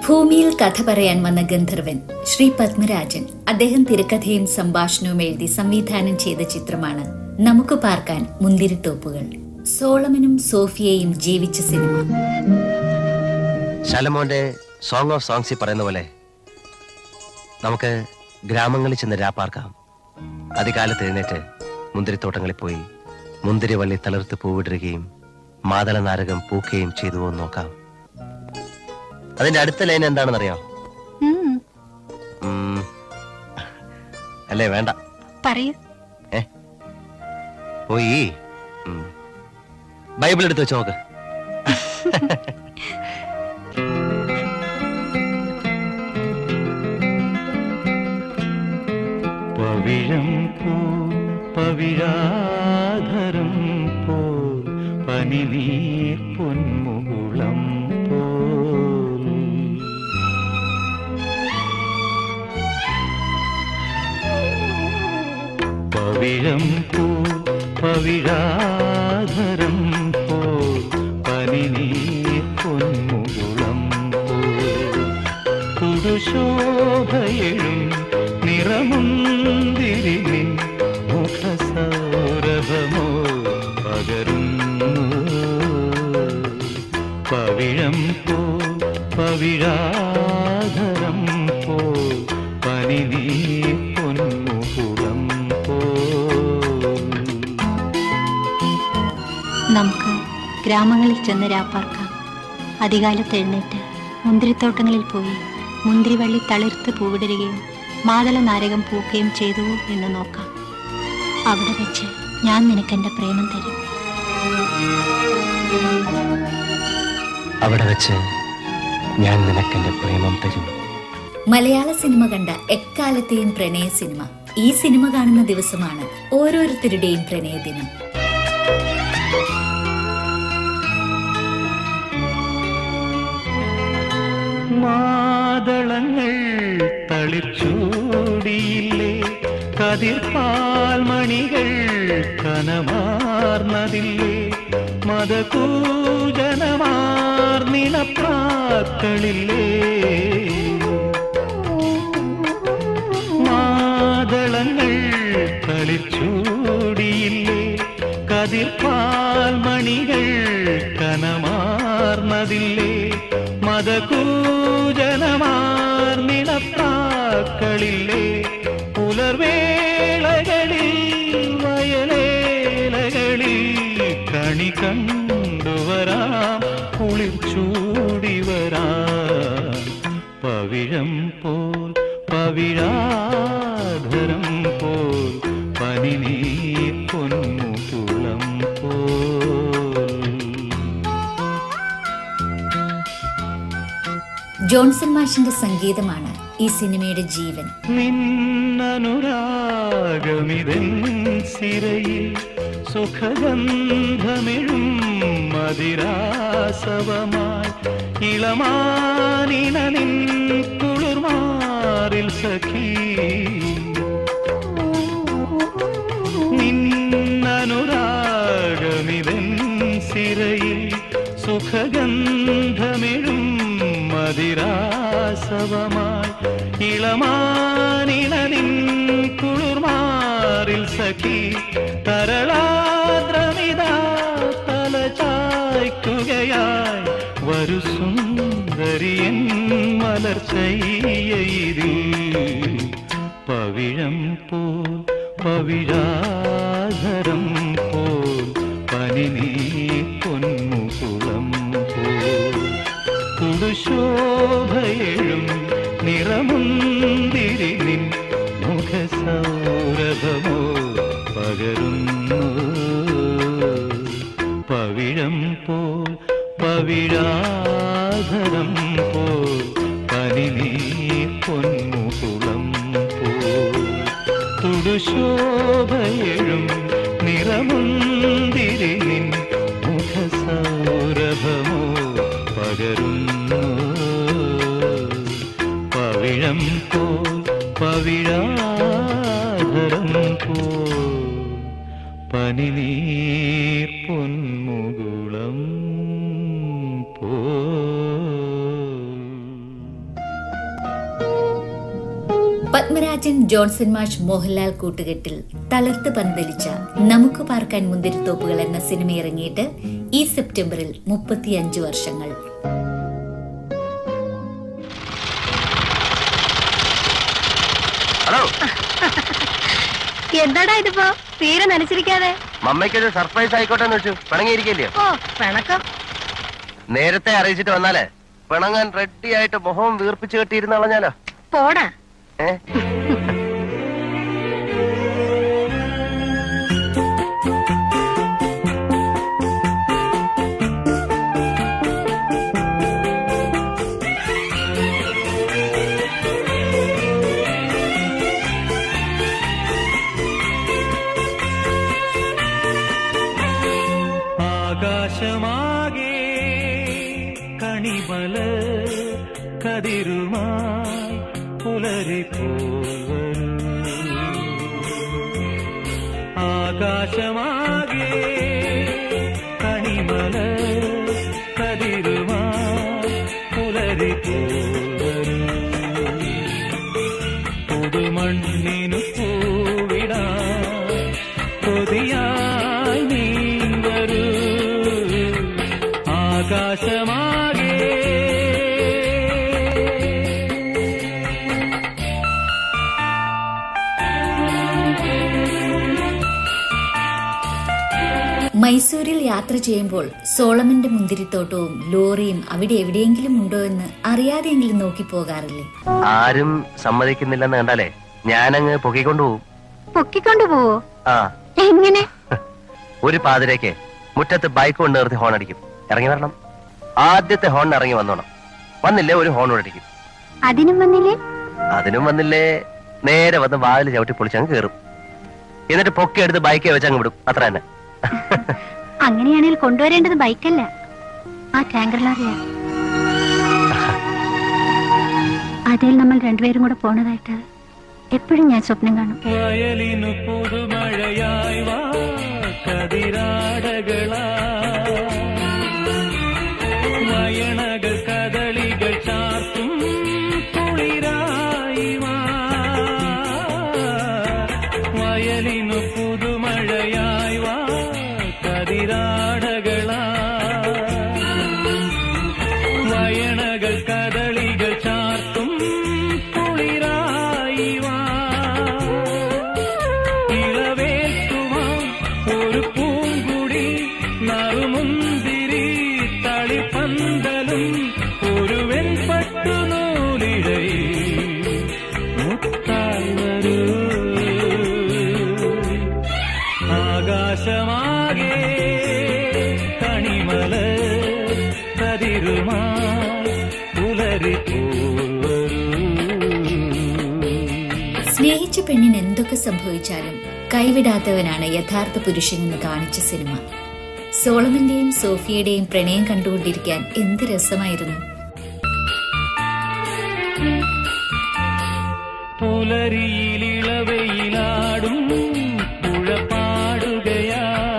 ഭൂമിയിൽ കഥ പറയാൻ വന്ന ഗന്ധർവൻ ശ്രീ പത്മരാജൻ അദ്ദേഹം തിരക്കഥയും സംഭാഷണവും എഴുതി സംവിധാനം ചെയ്ത ചിത്രമാണ് നമുക്ക് പാർക്കാൻ മുന്തിരിത്തോപ്പുകൾ സോളമനും സോഫിയയും ജീവിച്ച സിനിമ ശലമോന്റെ സോങ് ഓഫ് സോങ്സിൽ പറയുന്ന പോലെ നമുക്ക് ഗ്രാമങ്ങളിൽ ചെന്ന് രാപ്പാർക്കാം അതികാലത്ത് എഴുന്നേറ്റ് മുന്തിരിത്തോട്ടങ്ങളിൽ പോയി മുന്തിരിവള്ളി തളിർത്ത് പൂവിടുകയും മാതള നാരകം പൂക്കുകയും ചെയ്തു എന്ന് നോക്കാം അതിന്റെ അടുത്ത ലൈൻ എന്താണെന്നറിയാം ഉം, ഉം. അല്ലേ വേണ്ട പറയൂ ഏ പോയി ഉം. ബൈബിൾ എടുത്ത് വെച്ച് നോക്ക് പവിഴം പോ പവിഴാധരം പോൽ പനിനീർ പൊന്മുകുളം പോൽ പവിഴം പോ പവിഴാധരം പോൽ പനിനീർ പൊന്മുകുളം പോൽ കുടുശോഭയഴും നിറമുന്തിരിനിൻ മുഖസൗരഭമോ പകരുന്നു പവിഴം പോ പവിഴാധരം പോ പനിനീ പൊന്മുകുളം പോ നമുക്ക് ഗ്രാമങ്ങളിൽ ചെന്ന് രാപ്പാർക്കാം അധികാലത്ത് എഴുന്നേറ്റ് മുന്തിരിത്തോട്ടങ്ങളിൽ പോയി മുന്തിരിവള്ളി തളിർത്ത് പൂവിടരുകയും മാതള നാരകം പൂക്കുകയും ചെയ്തു എന്ന് നോക്കാം അവിടെ വെച്ച് ഞാൻ നിനക്കെന്റെ പ്രേമം തരും അവിടെ വെച്ച് ഞാൻ നിനക്കെന്റെ പ്രേമം തരും മലയാള സിനിമ കണ്ട എക്കാലത്തെയും പ്രണയ സിനിമ ഈ സിനിമ കാണുന്ന ദിവസമാണ് ഓരോരുത്തരുടെയും പ്രണയ ദിനം മാതളങ്ങൾ തളിച്ചൂടിയില്ലേ കതിർപ്പാൽ മണികൾ കനമാർന്നതില്ലേ മതകൂജനമാർന്നിണപ്രാക്കളില്ലേ മാതളങ്ങൾ തളിച്ചൂടിയില്ലേ കതിർപ്പാൽ മണികൾ കനമാർന്നതില്ലേ മതകൂജനമാർന്നിണപ്രാക്കളില്ലേ പുലർവേളകളിൽ വയലേലകളിൽ കണി കണ്ടുവരാം കുളിർച്ചൂടി വരാം പവിഴം പോൽ പവിഴാധരം പോൽ പനിനീ പൊന്മുകുളം പോൽ ജോൺസൺ മാഷിന്റെ സംഗീതമാണ് ഈ സിനിമയുടെ ജീവൻ നിന്നനുരാഗമിതൻ സിരയിൽ സുഖഗന്ധമിഴും മതിരാസവമായി ഇളമാനിന നിൻ കുളിർമാറിൽ സഖീ നിന്നനുരാഗമിതൻ സിരയിൽ സുഖഗന്ധമിഴും മതിരാസവമായി ഇളമാനിന നിൻ കുളിർമാറിൽ സഖി തരളാദ്രമിതാ തല ചായ്ക്കുകയായി വരു സുന്ദരിയൻ മലർച്ചയ്യതിൽ പവിഴം പോൽ പവിഴാധരം പോൽ പനിനീ പൊന്മുകുളം പോൽ കുടുശോഭയഴും നിറമുന്തിരി നിൻ മുഖസൗരഭമോ പകരുന്നു പവിഴം പോൽ പവിഴാധരം പോൽ പനിനീ പൊന്മുകുളം പോൽ തുടുശോഭയഴും നിറമുന്തിരി നിൻ മുഖസൗരഭമോ പകരുന്നു പവിഴം പോൽ പവിഴാധരം പോൽ പനിനീർ പൊന്മുകുളം പോൽ പത്മരാജൻ ജോൺസൺ മാഷ് മോഹൻലാൽ കൂട്ടുകെട്ടിൽ തളർത്ത് പന്തലിച്ച നമുക്ക് പാർക്കാൻ മുന്തിരിത്തോപ്പുകൾ എന്ന സിനിമ ഇറങ്ങിയിട്ട് ഈ സെപ്റ്റംബറിൽ മുപ്പത്തിയഞ്ച് വർഷങ്ങൾ ഹലോ എന്താടാ ഇതിപ്പോ തീരെ നനച്ചിരിക്കാതെ മമ്മയ്ക്കൊരു സർപ്രൈസ് ആയിക്കോട്ടെ എന്ന് വെച്ചു പിണങ്ങിയിരിക്കല്ലേ ഓ പിണക്കം നേരത്തെ അറിയിച്ചിട്ട് വന്നാലേ പിണങ്ങാൻ റെഡി ആയിട്ട് മുഖം വീർപ്പിച്ച് കെട്ടിയിരുന്ന് കളഞ്ഞാലോ പോടാ ഏ ആകാശമാകെ കണിമല കതിരുമായി പുലരിപ്പോവരും ആകാശമാകെ കണിമല കതിരുമായി പുലരിപ്പോവരും പുതുമണ്ണിനു പൂവിടാ കൊതിയായി നീ വരൂ ആകാശമാകെ മൈസൂരിൽ യാത്ര ചെയ്യുമ്പോൾ സോളമന്റെ മുന്തിരിത്തോട്ടവും ലോറിയും അവിടെ എവിടെയെങ്കിലും ഉണ്ടോ എന്ന് അറിയാതെയെങ്കിലും നോക്കി പോകാറില്ലേ ആരും സമ്മതിക്കുന്നില്ലെന്ന് കണ്ടാലേ ഞാനങ്ങ് പൊക്കിക്കൊണ്ടുപോകും പൊക്കിക്കൊണ്ടു പോവോ ആ എങ്ങനെ ഒരു പാതിരേക്ക് മുറ്റത്ത് ബൈക്ക് കൊണ്ട് നിർത്തി ഹോൺ അടിക്കും ഇറങ്ങി വരണം ആദ്യത്തെ ഹോൺ ഇറങ്ങി വന്നോണം വന്നില്ലേ ഒരു ഹോൺ അടിക്കും അതിനും വന്നില്ലേ അതിനും വന്നില്ലേ നേരെ വന്ന് വാതിൽ ചവിട്ടി പൊളിച്ചങ്ങ് കയറും എന്നിട്ട് പൊക്കി എടുത്ത് ബൈക്കേ വെച്ചങ്ങ് വിടും അത്ര തന്നെ അങ്ങനെയാണെങ്കിൽ കൊണ്ടുവരേണ്ടത് ബൈക്കല്ല ആ ടാങ്കർ ലോറിയാ അതിൽ നമ്മൾ രണ്ടുപേരും കൂടെ പോണതായിട്ട് എപ്പോഴും ഞാൻ സ്വപ്നം കാണും വയലിനു പുതുമഴയായി വാ കതിരാടകളാ വയണകൾ കദളികൾ ചാർത്തും കുളിരായി വാ വയലിനു പുതുമഴയായി വാ കതിരാടകളാ വയണകൾ കദളികൾ ചാർത്തും കുളിരായി വാ ഇളവേൽക്കുവാൻ ഒരു പൂങ്കുടി നറുമുന്തിരി തളിപ്പന്തലും ഒരു വെൺപട്ടു നൂലിഴയിൽ മുത്തായി വരൂ ആകാശമാകെ കണിമല കതിരുമായി പുലരിപ്പോവരൂ സ്നേഹിച്ച പെണ്ണിന് എന്തൊക്കെ സംഭവിച്ചാലും കൈവിടാത്തവനാണ് യഥാർത്ഥ പുരുഷനെന്ന് കാണിച്ച സിനിമ സോളമന്റെയും സോഫിയയുടെയും പ്രണയം കണ്ടുകൊണ്ടിരിക്കാൻ എന്ത് രസമായിരുന്നു പുലരിയിലിളവയിലാടും പുഴ പാടുകയാ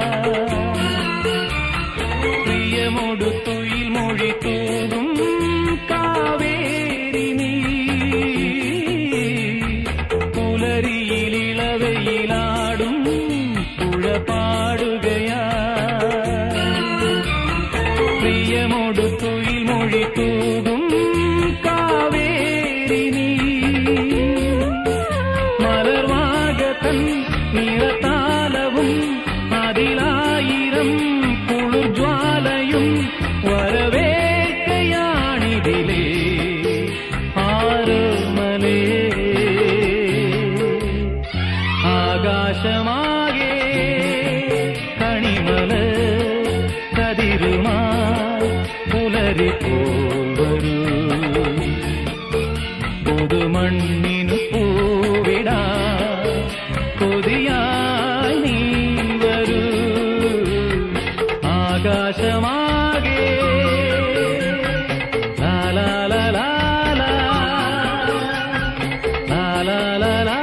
പ്രിയമൊടു തുയിൽ മൊഴി തൂകും കാവേരി നീ പുലരിയിലിളവയിലാടും പുഴ പാടുകയാ പ്രിയമൊടു തുയിൽ മൊഴി തൂകും കാവേരി നീ മലർവാകത്തൻ നിറതാലവും അതിലായിരം കുളിർജ്വാലയും വരവേൽക്കയാണിതിലേ ആരോമലേ ആകാശമാകെ കണിമല കതിരുമായി പുലരിപ്പോവരൂ പുതുമണ്ണിനു പൂവിടാ കൊതിയായി നീ വരൂ ആകാശമാകെ ലാലാലാലാ. ലാലാലാലാ.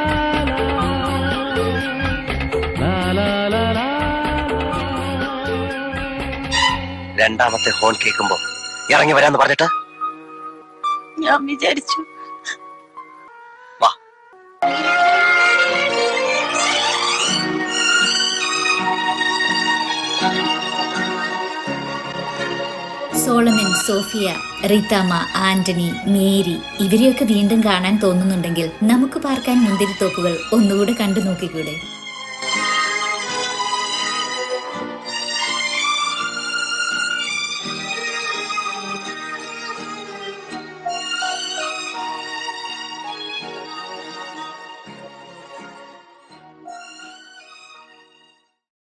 ലാലാലാലാ. രണ്ടാമത്തെ ഹോൺ കേൾക്കുമ്പോ ഇറങ്ങി വരാന്ന് പറഞ്ഞിട്ട് ഞാൻ വിചാരിച്ചു വാ സോളമൻ സോഫിയ റീത്താമ്മ ആന്റണി മേരി ഇവരെയൊക്കെ വീണ്ടും കാണാൻ തോന്നുന്നുണ്ടെങ്കിൽ നമുക്ക് പാർക്കാൻ മുന്തിരിത്തോപ്പുകൾ ഒന്നുകൂടെ കണ്ടു നോക്കിക്കൂടെ